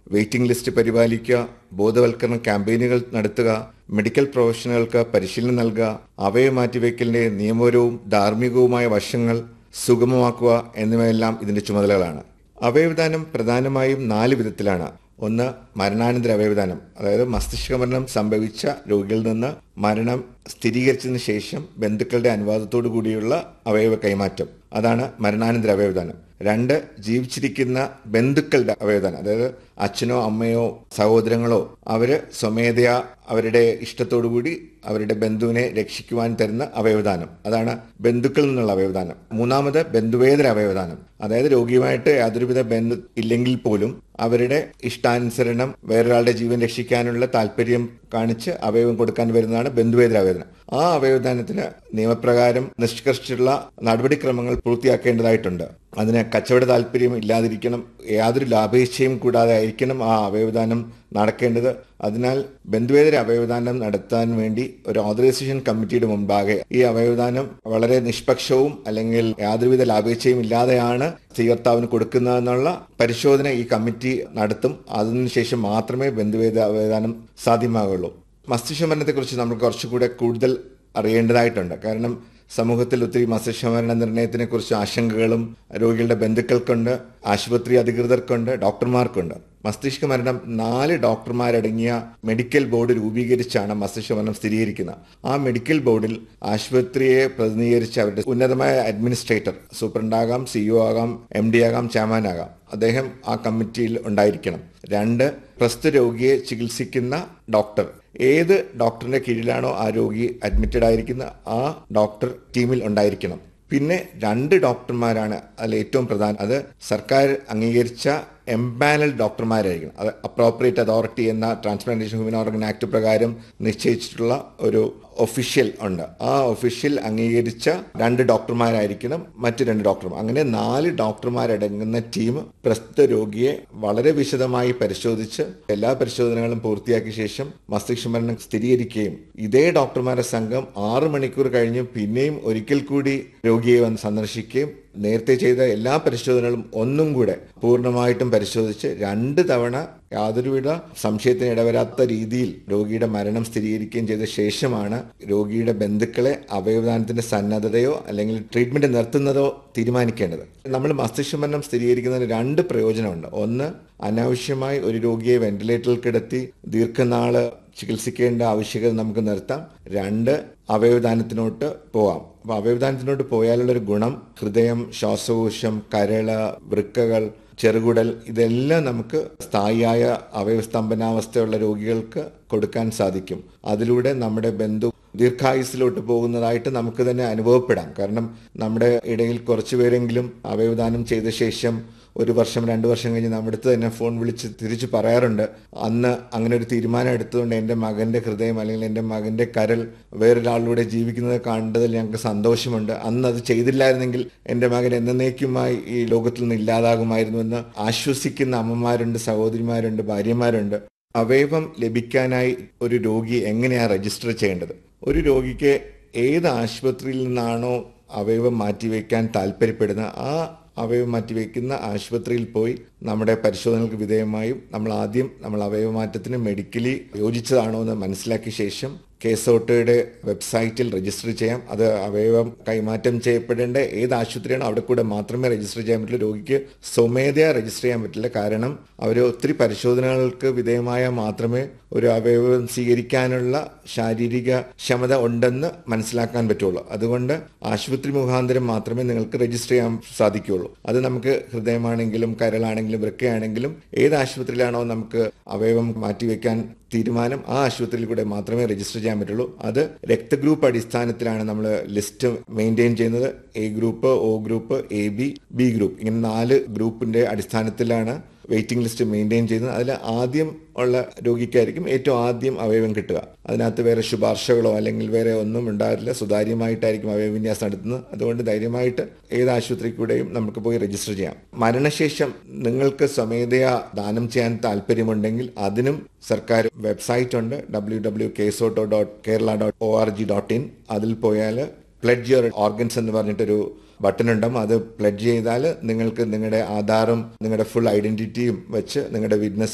waiting list പരിപാലിക്കുക ബോധവൽക്കരണ ക്യാമ്പയിനുകൾ നടത്തുക മെഡിക്കൽ പ്രൊഫഷണലുകൾക്ക് പരിശീലനം നൽകുക അവയെ മാറ്റിവെക്കലിന്റെ നിയമപരവും ധാർമ്മികവുമായ വശങ്ങൾ സുഗമമാക്കുക എന്നിവയെല്ലാം ഇതിന്റെ ചുമതലകളാണ് അവയവദാനം പ്രധാനമായും നാല് വിധത്തിലാണ് ഒന്ന് മരണാനന്തര അവയവദാനം അതായത് മസ്തിഷ്ക മരണം സംഭവിച്ച രോഗികളിൽ നിന്ന് മരണം സ്ഥിരീകരിച്ചതിന് ശേഷം ബന്ധുക്കളുടെ അനുവാദത്തോടു കൂടിയുള്ള അവയവ കൈമാറ്റം അതാണ് മരണാനന്തര അവയവദാനം രണ്ട് ജീവിച്ചിരിക്കുന്ന ബന്ധുക്കളുടെ അവയവദാനം അതായത് അച്ഛനോ അമ്മയോ സഹോദരങ്ങളോ അവര് സ്വമേധയാ അവരുടെ ഇഷ്ടത്തോടു കൂടി അവരുടെ ബന്ധുവിനെ രക്ഷിക്കുവാൻ തരുന്ന അവയവദാനം അതാണ് ബന്ധുക്കളിൽ നിന്നുള്ള അവയവദാനം മൂന്നാമത് ബന്ധുവേതര അവയവദാനം അതായത് രോഗിയുമായിട്ട് യാതൊരുവിധ ബന്ധു ഇല്ലെങ്കിൽ പോലും അവരുടെ ഇഷ്ടാനുസരണം വേറൊരാളുടെ ജീവൻ രക്ഷിക്കാനുള്ള താല്പര്യം കാണിച്ച് അവയവം കൊടുക്കാൻ വരുന്നതാണ് ബന്ധുവേതര അവയവദാനം ആ അവയവദാനത്തിന് നിയമപ്രകാരം നിഷ്കർഷിച്ചുള്ള നടപടിക്രമങ്ങൾ പൂർത്തിയാക്കേണ്ടതായിട്ടുണ്ട് അതിന് കച്ചവട താല്പര്യം ഇല്ലാതിരിക്കണം യാതൊരു ലാഭേച്ഛയും കൂടാതെ ആയിരിക്കണം ആ അവയവദാനം നടക്കേണ്ടത് അതിനാൽ ബന്ധുവേതര അവയവദാനം നടത്താൻ വേണ്ടി ഒരു ഓതറൈസേഷൻ കമ്മിറ്റിയുടെ മുമ്പാകെ ഈ അവയവദാനം വളരെ നിഷ്പക്ഷവും അല്ലെങ്കിൽ യാതൊരുവിധ ലാഭേച്ഛയും ഇല്ലാതെയാണ് സ്വീകർത്താവിന് കൊടുക്കുന്നതെന്നുള്ള പരിശോധന ഈ കമ്മിറ്റി നടത്തും അതിനുശേഷം മാത്രമേ ബന്ധുവേദ അവയവദാനം സാധ്യമാകുള്ളൂ മസ്തിഷ്ക മരണത്തെക്കുറിച്ച് നമുക്ക് കുറച്ചുകൂടെ കൂടുതൽ അറിയേണ്ടതായിട്ടുണ്ട് കാരണം സമൂഹത്തിൽ ഒത്തിരി മസ്തിഷ്കമരണ നിർണയത്തിനെ കുറിച്ച് ആശങ്കകളും രോഗികളുടെ ബന്ധുക്കൾക്കുണ്ട് ആശുപത്രി അധികൃതർക്കുണ്ട് ഡോക്ടർമാർക്കുണ്ട് മസ്തിഷ്ക മരണം നാല് ഡോക്ടർമാരടങ്ങിയ മെഡിക്കൽ ബോർഡ് രൂപീകരിച്ചാണ് മസ്തിഷ്ക മരണം സ്ഥിരീകരിക്കുന്നത് ആ മെഡിക്കൽ ബോർഡിൽ ആശുപത്രിയെ പ്രതിനിധീകരിച്ച് അവരുടെ ഉന്നതമായ അഡ്മിനിസ്ട്രേറ്റർ സൂപ്രണ്ടാകാം സിഇഒ ആകാം എം ഡി ആകാം ചെയർമാൻ ആകാം അദ്ദേഹം ആ കമ്മിറ്റിയിൽ ഉണ്ടായിരിക്കണം രണ്ട് പ്രസ്തുത രോഗിയെ ചികിത്സിക്കുന്ന ഡോക്ടർ ഏത് ഡോക്ടറിന്റെ കീഴിലാണോ ആ രോഗി അഡ്മിറ്റഡ് ആയിരിക്കുന്ന ആ ഡോക്ടർ ടീമിൽ ഉണ്ടായിരിക്കണം പിന്നെ രണ്ട് ഡോക്ടർമാരാണ് അതിൽ ഏറ്റവും പ്രധാനം അത് സർക്കാർ അംഗീകരിച്ച എംപാനൽ ഡോക്ടർമാരായിരിക്കണം അത് അപ്രോപ്രിയേറ്റ് അതോറിറ്റി എന്ന ട്രാൻസ്പ്ലാന്റേഷൻ ഹ്യൂമൻ ഓർഗൻ ആക്ട് പ്രകാരം നിശ്ചയിച്ചിട്ടുള്ള ഒരു ഒഫീഷ്യൽ ഉണ്ട് ആ ഒഫീഷ്യൽ അംഗീകരിച്ച രണ്ട് ഡോക്ടർമാരായിരിക്കണം മറ്റു രണ്ട് ഡോക്ടർമാർ അങ്ങനെ നാല് ഡോക്ടർമാരടങ്ങുന്ന ടീം പ്രസ്തുത രോഗിയെ വളരെ വിശദമായി പരിശോധിച്ച് എല്ലാ പരിശോധനകളും പൂർത്തിയാക്കിയ ശേഷം മസ്തിഷ്ക മരണം സ്ഥിരീകരിക്കുകയും ഇതേ ഡോക്ടർമാരുടെ സംഘം ആറ് മണിക്കൂർ കഴിഞ്ഞ് പിന്നെയും ഒരിക്കൽ കൂടി രോഗിയെ വന്ന് സന്ദർശിക്കുകയും നേരത്തെ ചെയ്ത എല്ലാ പരിശോധനകളും ഒന്നും കൂടെ പൂർണ്ണമായിട്ടും പരിശോധിച്ച് രണ്ട് തവണ യാതൊരുവിധ സംശയത്തിന് ഇടവരാത്ത രീതിയിൽ രോഗിയുടെ മരണം സ്ഥിരീകരിക്കുകയും ചെയ്ത ശേഷമാണ് രോഗിയുടെ ബന്ധുക്കളെ അവയവദാനത്തിന്റെ സന്നദ്ധതയോ അല്ലെങ്കിൽ ട്രീറ്റ്മെന്റ് നിർത്തുന്നതോ തീരുമാനിക്കേണ്ടത് നമ്മൾ മസ്തിഷ്ക മരണം സ്ഥിരീകരിക്കുന്നതിന് രണ്ട് പ്രയോജനമുണ്ട് ഒന്ന് അനാവശ്യമായി ഒരു രോഗിയെ വെന്റിലേറ്ററിൽ കിടത്തി ദീർഘനാള് ചികിത്സിക്കേണ്ട ആവശ്യകത നമുക്ക് നിർത്താം രണ്ട് അവയവദാനത്തിനോട്ട് പോവാം അപ്പൊ അവയവദാനത്തിനോട്ട് പോയാലുള്ളൊരു ഗുണം ഹൃദയം ശ്വാസകോശം കരള് വൃക്കകൾ ചെറുകുടൽ ഇതെല്ലാം നമുക്ക് സ്ഥായിയായ അവയവസ്തംഭനാവസ്ഥയുള്ള രോഗികൾക്ക് കൊടുക്കാൻ സാധിക്കും അതിലൂടെ നമ്മുടെ ബന്ധു ദീർഘായുസിലോട്ട് പോകുന്നതായിട്ട് നമുക്ക് തന്നെ അനുഭവപ്പെടാം കാരണം നമ്മുടെ ഇടയിൽ കുറച്ചുപേരെങ്കിലും അവയവദാനം ചെയ്ത ശേഷം ഒരു വർഷം രണ്ട് വർഷം കഴിഞ്ഞ് നമ്മുടെ അടുത്ത് തന്നെ ഫോൺ വിളിച്ച് തിരിച്ചു പറയാറുണ്ട് അന്ന് അങ്ങനെ ഒരു തീരുമാനം എടുത്തുകൊണ്ട് എൻ്റെ മകൻ്റെ ഹൃദയം അല്ലെങ്കിൽ എൻ്റെ മകൻ്റെ കരൽ വേറൊരാളിലൂടെ ജീവിക്കുന്നത് കണ്ടതിൽ ഞങ്ങൾക്ക് സന്തോഷമുണ്ട് അന്ന് അത് ചെയ്തില്ലായിരുന്നെങ്കിൽ എൻ്റെ മകൻ എന്നേക്കുമായി ഈ ലോകത്തിൽ നിന്ന് ഇല്ലാതാകുമായിരുന്നുവെന്ന് ആശ്വസിക്കുന്ന അമ്മമാരുണ്ട് സഹോദരിമാരുണ്ട് ഭാര്യമാരുണ്ട് അവയവം ലഭിക്കാനായി ഒരു രോഗി എങ്ങനെയാണ് രജിസ്റ്റർ ചെയ്യേണ്ടത് ഒരു രോഗിക്ക് ഏത് ആശുപത്രിയിൽ നിന്നാണോ അവയവം മാറ്റിവെക്കാൻ താല്പര്യപ്പെടുന്ന ആ അവയവം മാറ്റിവെക്കുന്ന ആശുപത്രിയിൽ പോയി നമ്മുടെ പരിശോധനകൾക്ക് വിധേയമായും നമ്മൾ ആദ്യം നമ്മൾ അവയവമാറ്റത്തിന് മെഡിക്കലി യോജിച്ചതാണോ എന്ന് മനസ്സിലാക്കിയ ശേഷം കേസോട്ടയുടെ വെബ്സൈറ്റിൽ രജിസ്റ്റർ ചെയ്യാം അത് അവയവം കൈമാറ്റം ചെയ്യപ്പെടേണ്ട ഏത് ആശുപത്രിയാണോ അവിടെ കൂടെ മാത്രമേ രജിസ്റ്റർ ചെയ്യാൻ പറ്റുള്ളൂ രോഗിക്ക് സ്വമേധയാ രജിസ്റ്റർ ചെയ്യാൻ പറ്റില്ല കാരണം അവർ ഒത്തിരി പരിശോധനകൾക്ക് വിധേയമായ മാത്രമേ ഒരു അവയവം സ്വീകരിക്കാനുള്ള ശാരീരിക ക്ഷമത ഉണ്ടെന്ന് മനസ്സിലാക്കാൻ പറ്റുള്ളൂ അതുകൊണ്ട് ആശുപത്രി മുഖാന്തരം മാത്രമേ നിങ്ങൾക്ക് രജിസ്റ്റർ ചെയ്യാൻ സാധിക്കുകയുള്ളൂ അത് നമുക്ക് ഹൃദയമാണെങ്കിലും കരളാണെങ്കിലും വൃക്കയാണെങ്കിലും ഏത് ആശുപത്രിയിലാണോ നമുക്ക് അവയവം മാറ്റിവെക്കാൻ തീരുമാനം ആ ആശുപത്രിയിൽ കൂടെ മാത്രമേ രജിസ്റ്റർ ചെയ്യാൻ പറ്റുള്ളൂ അത് രക്തഗ്രൂപ്പ് അടിസ്ഥാനത്തിലാണ് നമ്മൾ ലിസ്റ്റ് മെയിൻറ്റെയിൻ ചെയ്യുന്നത് A group O group A B B group ഇങ്ങനെ നാല് ഗ്രൂപ്പിന്റെ അടിസ്ഥാനത്തിലാണ് വെയിറ്റിംഗ് ലിസ്റ്റ് മെയിൻറ്റെയിൻ ചെയ്യുന്നത് അതിൽ ആദ്യം ഉള്ള രോഗിക്കായിരിക്കും ഏറ്റവും ആദ്യം അവയവം കിട്ടുക അതിനകത്ത് വേറെ ശുപാർശകളോ അല്ലെങ്കിൽ വേറെ ഒന്നും ഉണ്ടാകില്ല സുതാര്യമായിട്ടായിരിക്കും അവയവവിന്യാസം നടത്തുന്നത് അതുകൊണ്ട് ധൈര്യമായിട്ട് ഏത് ആശുപത്രി കൂടെയും നമുക്ക് പോയി രജിസ്റ്റർ ചെയ്യാം മരണശേഷം നിങ്ങൾക്ക് സ്വമേധയാ ദാനം ചെയ്യാൻ താല്പര്യമുണ്ടെങ്കിൽ അതിനും സർക്കാർ വെബ്സൈറ്റ് ഉണ്ട് ഡബ്ല്യൂ ഡബ്ല്യൂ കേസോട്ടോ dot Kerala dot O R G dot in അതിൽ പോയാൽ പ്ലഡ് യുവർ ഓർഗൻസ് എന്ന് പറഞ്ഞിട്ടൊരു ബട്ടൺ ഉണ്ടാവും അത് പ്ലഡ് ചെയ്താൽ നിങ്ങൾക്ക് നിങ്ങളുടെ ആധാറും നിങ്ങളുടെ ഫുൾ ഐഡന്റിറ്റിയും വെച്ച് നിങ്ങളുടെ വിറ്റ്നസ്